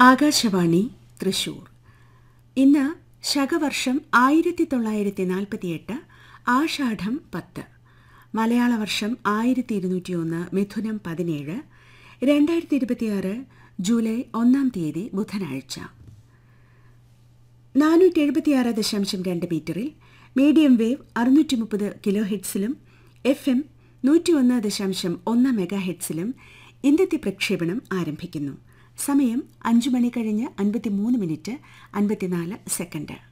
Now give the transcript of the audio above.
ആകാശവാണി തൃശൂർ ഇന്ന് ശകവർഷം ആയിരത്തി തൊള്ളായിരത്തി നാൽപ്പത്തിയെട്ട് ആഷാഢം പത്ത് മലയാള വർഷം ആയിരത്തി ഇരുന്നൂറ്റിയൊന്ന് മിഥുനം പതിനേഴ് രണ്ടായിരത്തി ഇരുപത്തിയാറ് ജൂലൈ ഒന്നാം തീയതി ബുധനാഴ്ച നാനൂറ്റി എഴുപത്തിയാറ് ദശാംശം രണ്ട് മീറ്ററിൽ മീഡിയം വേവ് അറുന്നൂറ്റി മുപ്പത് കിലോ ഹെഡ്സിലും എഫ് എം നൂറ്റിയൊന്ന് ദശാംശം ഒന്ന് മെഗാ ഹെഡ്സിലും ഇന്നത്തെ പ്രക്ഷേപണം ആരംഭിക്കുന്നു സമയം അഞ്ചു മണി കഴിഞ്ഞ് അൻപത്തിമൂന്ന് മിനിറ്റ് അൻപത്തിനാല് സെക്കൻഡ്